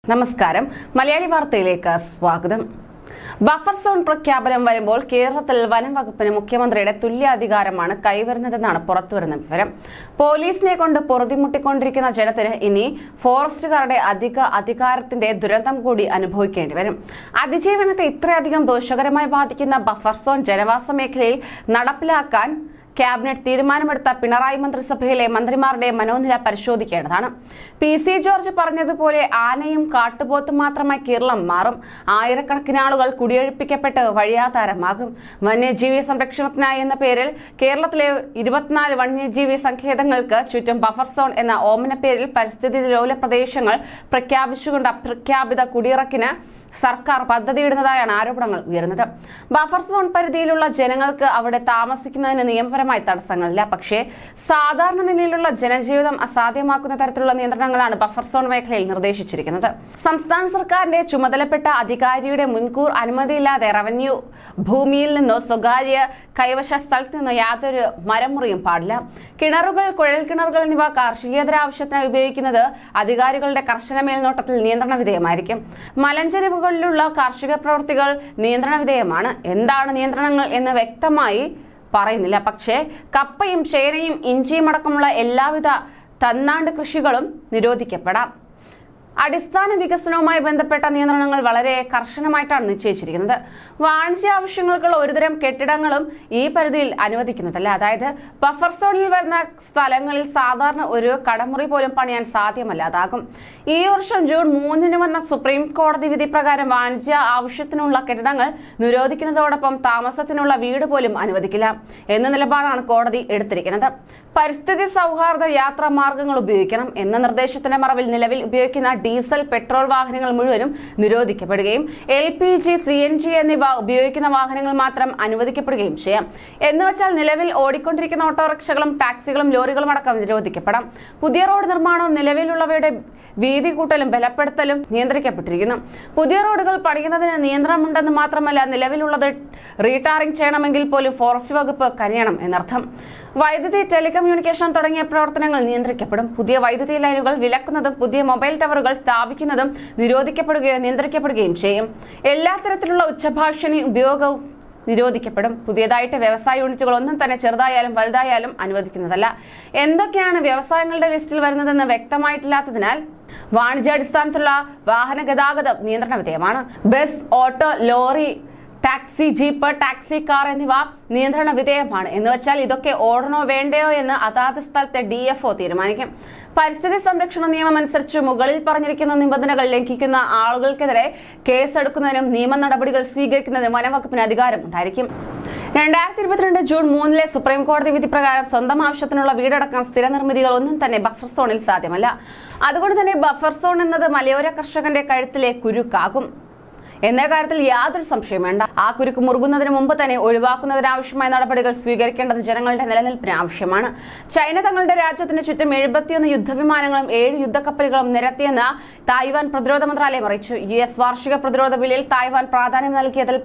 നമസ്കാരം മലയാളി വാർത്തയിലേക്ക് സ്വാഗതം ബഫർ സോൺ പ്രഖ്യാപനം വരുമ്പോൾ കേരളത്തിൽ വനം വകുപ്പിന് മുഖ്യമന്ത്രിയുടെ തുല്യാധികാരമാണ് കൈവരുന്നതെന്നാണ് പുറത്തുവരുന്ന വിവരം പോലീസിനെ കൊണ്ട് പൊറുതിമുട്ടിക്കൊണ്ടിരിക്കുന്ന ജനത്തിന് ഇനി ഫോറസ്റ്റുകാരുടെ അധിക അധികാരത്തിന്റെ ദുരന്തം കൂടി അനുഭവിക്കേണ്ടി വരും അതിജീവനത്തെ ഇത്രയധികം ദോഷകരമായി ബാധിക്കുന്ന ബഫർ സോൺ ജനവാസ മേഖലയിൽ നടപ്പിലാക്കാൻ ക്യാബിനറ്റ് തീരുമാനമെടുത്ത പിണറായി മന്ത്രിസഭയിലെ മന്ത്രിമാരുടെ മനോനില പരിശോധിക്കേണ്ടതാണ് പി സി ജോർജ് പറഞ്ഞതുപോലെ ആനയും കാട്ടുപോത്തും മാത്രമായി കേരളം മാറും ആയിരക്കണക്കിന് ആളുകൾ കുടിയൊഴിപ്പിക്കപ്പെട്ട് വഴിയാധാരമാകും വന്യജീവി സംരക്ഷണത്തിനായി എന്ന പേരിൽ കേരളത്തിലെ ഇരുപത്തിനാല് വന്യജീവി സങ്കേതങ്ങൾക്ക് ചുറ്റും ബഫർ സോൺ എന്ന ഓമന പേരിൽ പരിസ്ഥിതി ലോല പ്രദേശങ്ങൾ പ്രഖ്യാപിച്ചുകൊണ്ട് അപ്രഖ്യാപിത കുടിയിറക്കിന് സർക്കാർ പദ്ധതിയിടുന്നതായാണ് ആരോപണങ്ങൾ ഉയരുന്നത് ബഫർ സോൺ പരിധിയിലുള്ള ജനങ്ങൾക്ക് അവിടെ താമസിക്കുന്നതിന് നിയമപരമായി തടസ്സങ്ങളില്ല പക്ഷേ സാധാരണ നിലയിലുള്ള ജനജീവിതം അസാധ്യമാക്കുന്ന തരത്തിലുള്ള നിയന്ത്രണങ്ങളാണ് ബഫർ സോൺ മേഖലയിൽ നിർദ്ദേശിച്ചിരിക്കുന്നത് സംസ്ഥാന സർക്കാരിന്റെ ചുമതലപ്പെട്ട അധികാരിയുടെ മുൻകൂർ അനുമതിയില്ലാതെ റവന്യൂ ഭൂമിയിൽ നിന്നോ സ്വകാര്യ കൈവശ സ്ഥലത്ത് നിന്നോ യാതൊരു മരമുറിയും പാടില്ല കിണറുകൾ കുഴൽ കിണറുകൾ എന്നിവ കാർഷികേതര ആവശ്യത്തിനായി ഉപയോഗിക്കുന്നത് അധികാരികളുടെ കർശന മേൽനോട്ടത്തിൽ നിയന്ത്രണ വിധേയമായിരിക്കും മലഞ്ചെരിവുകളിലുള്ള കാർഷിക പ്രവൃത്തികൾ നിയന്ത്രണ വിധേയമാണ് എന്താണ് നിയന്ത്രണങ്ങൾ എന്ന് വ്യക്തമായി പറയുന്നില്ല പക്ഷേ കപ്പയും ചേനയും ഇഞ്ചിയും അടക്കമുള്ള എല്ലാവിധ തന്നാണ്ട് കൃഷികളും നിരോധിക്കപ്പെടാം അടിസ്ഥാന വികസനവുമായി ബന്ധപ്പെട്ട നിയന്ത്രണങ്ങൾ വളരെ കർശനമായിട്ടാണ് നിശ്ചയിച്ചിരിക്കുന്നത് വാണിജ്യ ആവശ്യങ്ങൾക്കുള്ള ഒരുതരം കെട്ടിടങ്ങളും ഈ പരിധിയിൽ അനുവദിക്കുന്നതല്ല അതായത് ബഫർ സോണിൽ വരുന്ന സ്ഥലങ്ങളിൽ സാധാരണ ഒരു കടമുറി പോലും പണിയാൻ സാധ്യമല്ലാതാകും ഈ വർഷം ജൂൺ മൂന്നിന് വന്ന സുപ്രീം കോടതി വിധി പ്രകാരം വാണിജ്യ ആവശ്യത്തിനുള്ള കെട്ടിടങ്ങൾ നിരോധിക്കുന്നതോടൊപ്പം താമസത്തിനുള്ള വീട് പോലും അനുവദിക്കില്ല എന്ന നിലപാടാണ് കോടതി എടുത്തിരിക്കുന്നത് പരിസ്ഥിതി സൗഹാർദ്ദ യാത്രാ മാർഗങ്ങൾ ഉപയോഗിക്കണം എന്ന നിർദ്ദേശത്തിന്റെ മറവിൽ നിലവിൽ ഉപയോഗിക്കുന്ന ഡീസൽ പെട്രോൾ വാഹനങ്ങൾ മുഴുവനും നിരോധിക്കപ്പെടുകയും L P G C N G എന്നിവ ഉപയോഗിക്കുന്ന വാഹനങ്ങൾ മാത്രം അനുവദിക്കപ്പെടുകയും ചെയ്യാം എന്നുവെച്ചാൽ നിലവിൽ ഓടിക്കൊണ്ടിരിക്കുന്ന ഓട്ടോറിക്ഷകളും ടാക്സികളും ലോറികളും അടക്കം നിരോധിക്കപ്പെടാം പുതിയ റോഡ് നിർമ്മാണവും നിലവിലുള്ളവയുടെ വീതി കൂട്ടലും ബലപ്പെടുത്തലും നിയന്ത്രിക്കപ്പെട്ടിരിക്കുന്നു പുതിയ റോഡുകൾ പണിയുന്നതിന് നിയന്ത്രണമുണ്ടെന്ന് മാത്രമല്ല നിലവിലുള്ളത് റീടാറിംഗ് ചെയ്യണമെങ്കിൽ പോലും ഫോറസ്റ്റ് വകുപ്പ് കനിയണം എന്നർത്ഥം വൈദ്യുതി ടെലികമ്മ്യൂണിക്കേഷൻ തുടങ്ങിയ പ്രവർത്തനങ്ങൾ നിയന്ത്രിക്കപ്പെടും പുതിയ വൈദ്യുതി ലൈനുകൾ വിലക്കുന്നതും പുതിയ മൊബൈൽ ടവറുകൾ സ്ഥാപിക്കുന്നതും നിരോധിക്കപ്പെടുകയോ നിയന്ത്രിക്കപ്പെടുകയും ചെയ്യും എല്ലാ തരത്തിലുള്ള ഉച്ചഭാഷിണി ഉപയോഗവും നിരോധിക്കപ്പെടും പുതിയതായിട്ട് വ്യവസായ യൂണിറ്റുകൾ ഒന്നും തന്നെ ചെറുതായാലും വലുതായാലും അനുവദിക്കുന്നതല്ല എന്തൊക്കെയാണ് വ്യവസായങ്ങളുടെ ലിസ്റ്റിൽ വരുന്നതെന്ന് വ്യക്തമായിട്ടില്ലാത്തതിനാൽ വാണിജ്യാടിസ്ഥാനത്തിലുള്ള വാഹന ഗതാഗതം നിയന്ത്രണ വിധേയമാണ് bus auto lorry taxi jeep taxi car എന്നിവ നിയന്ത്രണ വിധേയമാണ് എന്ന് വെച്ചാൽ ഇതൊക്കെ ഓടണോ വേണ്ടയോ എന്ന് അതാത് സ്ഥലത്തെ ഡി എഫ് ഒ തീരുമാനിക്കും പരിസ്ഥിതി സംരക്ഷണ നിയമം അനുസരിച്ച് മുകളിൽ പറഞ്ഞിരിക്കുന്ന നിബന്ധനകൾ ലംഘിക്കുന്ന ആളുകൾക്കെതിരെ കേസെടുക്കുന്നതിനും നിയമ നടപടികൾ സ്വീകരിക്കുന്നതിനും വനവകുപ്പിന് അധികാരമുണ്ടായിരിക്കും രണ്ടായിരത്തി ഇരുപത്തിരണ്ട് ജൂൺ മൂന്നിലെ സുപ്രീം കോടതി വിധി പ്രകാരം സ്വന്തം ആവശ്യത്തിനുള്ള വീടടക്കം സ്ഥിര നിർമ്മിതികൾ ഒന്നും തന്നെ ബഫർ സോണിൽ സാധ്യമല്ല അതുകൊണ്ട് തന്നെ ബഫർ സോൺ എന്നത് മലയോര കർഷകന്റെ കഴുത്തിലെ കുരുക്കാകും എന്ന കാര്യത്തിൽ യാതൊരു സംശയം വേണ്ട ആ കുരുക്ക് മുറുകുന്നതിന് മുമ്പ് തന്നെ ഒഴിവാക്കുന്നതിനാവശ്യമായ നടപടികൾ സ്വീകരിക്കേണ്ടത് ജനങ്ങളുടെ നിലനിൽപ്പിന് ആവശ്യമാണ് ചൈന തങ്ങളുടെ രാജ്യത്തിന് ചുറ്റും എഴുപത്തിയൊന്ന് യുദ്ധവിമാനങ്ങളും ഏഴ് യുദ്ധക്കപ്പലുകളും നിരത്തിയെന്ന് തായ്വാൻ പ്രതിരോധ മന്ത്രാലയം അറിയിച്ചു യു എസ് വാർഷിക പ്രതിരോധ ബില്ലിൽ തായ്വാൻ പ്രാധാന്യം നൽകിയതിൽ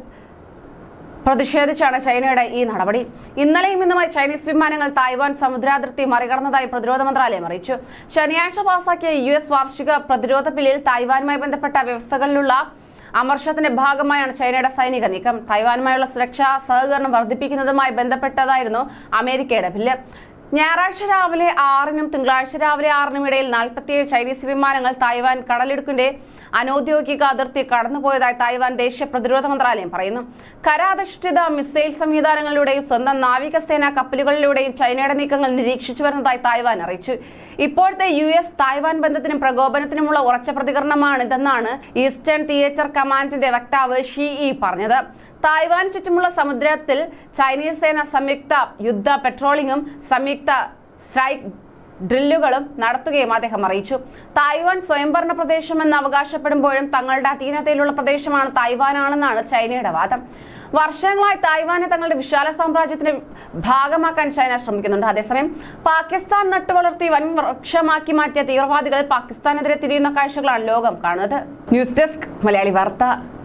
പ്രതിഷേധിച്ചാണ് ചൈനയുടെ ഈ നടപടി ഇന്നലെയും ഇന്നുമായി ചൈനീസ് വിമാനങ്ങൾ തായ്വാൻ സമുദ്രാതിർത്തി മറികടന്നതായി പ്രതിരോധ മന്ത്രാലയം അറിയിച്ചു ശനിയാഴ്ച പാസാക്കിയ യു എസ് വാർഷിക പ്രതിരോധ ബില്ലിൽ തായ്വാനുമായി ബന്ധപ്പെട്ട വ്യവസ്ഥകളിലുള്ള അമർഷത്തിന്റെ ഭാഗമായാണ് ചൈനയുടെ സൈനിക നീക്കം തായ്വാനുമായുള്ള സുരക്ഷാ സഹകരണം വർദ്ധിപ്പിക്കുന്നതുമായി ബന്ധപ്പെട്ടതായിരുന്നു അമേരിക്കയുടെ ബില്ല് ഞായറാഴ്ച രാവിലെ ആറിനും തിങ്കളാഴ്ച രാവിലെ ആറിനും ഇടയിൽ നാൽപ്പത്തിയേഴ് ചൈനീസ് വിമാനങ്ങൾ തായ്വാൻ കടലിടുക്കിന്റെ അനൌദ്യോഗിക അതിർത്തി കടന്നുപോയതായി തായ്വാൻ ദേശീയ പ്രതിരോധ മന്ത്രാലയം പറയുന്നു കരാധിഷ്ഠിത മിസൈൽ സംവിധാനങ്ങളിലൂടെയും സ്വന്തം നാവികസേന കപ്പലുകളിലൂടെയും ചൈനയുടെ നീക്കങ്ങൾ നിരീക്ഷിച്ചു വരുന്നതായി തായ്വാൻ അറിയിച്ചു ഇപ്പോഴത്തെ യു എസ് തായ്വാൻ ബന്ധത്തിനും പ്രകോപനത്തിനുമുള്ള ഉറച്ച പ്രതികരണമാണിതെന്നാണ് ഈസ്റ്റേൺ തിയേറ്റർ കമാൻഡിന്റെ വക്താവ് ഷി ഇ പറഞ്ഞത് തായ്വാൻ ചുറ്റുമുള്ള സമുദ്രത്തിൽ ചൈനീസ് സേന സംയുക്ത യുദ്ധ പെട്രോളിംഗും സംയുക്ത സ്ട്രൈക്ക് ഡ്രില്ലുകളും നടത്തുകയും അദ്ദേഹം അറിയിച്ചു തായ്വാൻ സ്വയംഭരണ പ്രദേശമെന്ന് അവകാശപ്പെടുമ്പോഴും തങ്ങളുടെ അധീനതയിലുള്ള പ്രദേശമാണ് തായ്വാനാണെന്നാണ് ചൈനയുടെ വാദം വർഷങ്ങളായി തായ്വാനെ തങ്ങളുടെ വിശാല സാമ്രാജ്യത്തിന്റെ ഭാഗമാക്കാൻ ചൈന ശ്രമിക്കുന്നുണ്ട് അതേസമയം പാകിസ്ഥാൻ നട്ടുവളർത്തി വൻ വൃക്ഷമാക്കി മാറ്റിയ തീവ്രവാദികൾ പാകിസ്ഥാനെതിരെ തിരിയുന്ന കാഴ്ചകളാണ് ലോകം കാണുന്നത് ന്യൂസ് ഡെസ്ക് മലയാളി വാർത്ത